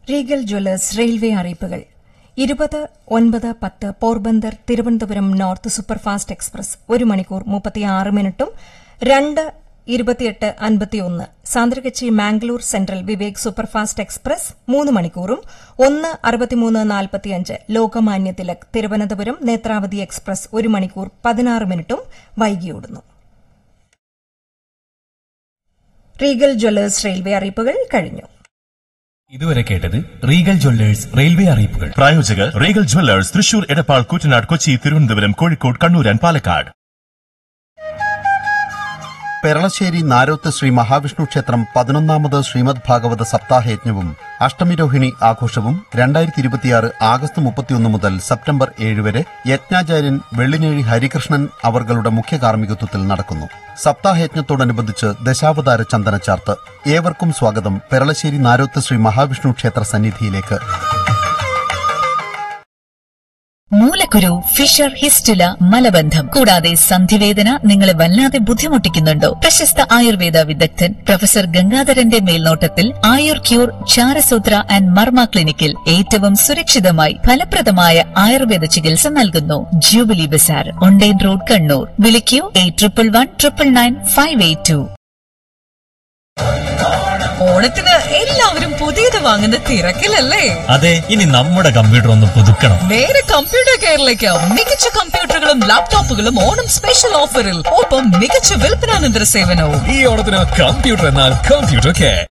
Regal Jewellers railway അറിയിപ്പുകൾ ഇരുപത് ഒൻപത് പത്ത് Porbandar Thiruvananthapuram north superfast express ഒരു മണിക്കൂർ മുപ്പത്തിയാറ് മിനിറ്റും രണ്ട് ഇരുപത്തിയെട്ട് അൻപത്തിയൊന്ന് Santragachi Mangalore central Vivek superfast express മൂന്ന് മണിക്കൂറും ഒന്ന് അറുപത്തിമൂന്ന് നാൽപ്പത്തിയഞ്ച് ലോകമാന്യ തിലക് തിരുവനന്തപുരം നേത്രാവതി എക്സ്പ്രസ് ഒരു മണിക്കൂർ പതിനാറ് മിനിറ്റും വൈകിയോടുന്നു റീഗൽ ജ്വല്ലേഴ്സ് റെയിൽവേ അറിയിപ്പുകൾ കഴിഞ്ഞു ഇതുവരെ കേട്ടത് റീഗൽ ജ്വല്ലേഴ്സ് റെയിൽവേ അറിയിപ്പുകൾ പ്രായോജകർ Regal jewellers Thrissur Edappal Kuttanad Kochi Thiruvananthapuram Kozhikode Kannur and Palakkad Peralassery Naroth Shri Mahavishnu ക്ഷേത്രം പതിനൊന്നാമത് ശ്രീമദ് ഭാഗവത സപ്താഹയജ്ഞവും അഷ്ടമിരോഹിണി ആഘോഷവും രണ്ടായിരത്തി ഇരുപത്തിയാറ് ആഗസ്റ്റ് മുപ്പത്തിയൊന്ന് മുതൽ സെപ്റ്റംബർ ഏഴ് വരെ യജ്ഞാചാര്യൻ വെള്ളിനേഴി ഹരികൃഷ്ണൻ അവർകളുടെ മുഖ്യ കാർമ്മികത്വത്തിൽ നടക്കുന്നു സപ്താഹയജ്ഞത്തോടനുബന്ധിച്ച് ദശാവതാര ചന്ദനച്ചാർത്ത് ഏവർക്കും സ്വാഗതം പെരളശ്ശേരി നാരോത്ത് ശ്രീ മഹാവിഷ്ണു ക്ഷേത്ര സന്നിധിയിലേക്ക് മൂലക്കുരു ഫിഷർ ഹിസ്റ്റുല മലബന്ധം കൂടാതെ സന്ധിവേദന നിങ്ങളെ വല്ലാതെ ബുദ്ധിമുട്ടിക്കുന്നുണ്ടോ പ്രശസ്ത ആയുർവേദ വിദഗ്ധൻ പ്രൊഫസർ ഗംഗാധരന്റെ മേൽനോട്ടത്തിൽ ആയുർ ക്യൂർ ചാരസൂത്ര ആൻഡ് മർമ്മ ക്ലിനിക്കിൽ ഏറ്റവും സുരക്ഷിതമായി ഫലപ്രദമായ ആയുർവേദ ചികിത്സ നൽകുന്നു ജൂബിലി ബസാർ ഒണ്ടേൻ റോഡ് കണ്ണൂർ വിളിക്കൂ eight triple one triple nine five eight two ഓണത്തിന് എല്ലാവരും പുതിയത് വാങ്ങുന്ന തിരക്കിലല്ലേ അതെ ഇനി നമ്മുടെ കമ്പ്യൂട്ടർ ഒന്ന് പുതുക്കണം നേരെ കമ്പ്യൂട്ടർ കെയറിലേക്ക് മികച്ച കമ്പ്യൂട്ടറുകളും ലാപ്ടോപ്പുകളും ഓണം സ്പെഷ്യൽ ഓഫറിൽ ഒപ്പം മികച്ച വിൽപ്പനാനന്തര സേവനവും ഈ ഓണത്തിന് കമ്പ്യൂട്ടർ എന്നാൽ കമ്പ്യൂട്ടർ കെയർ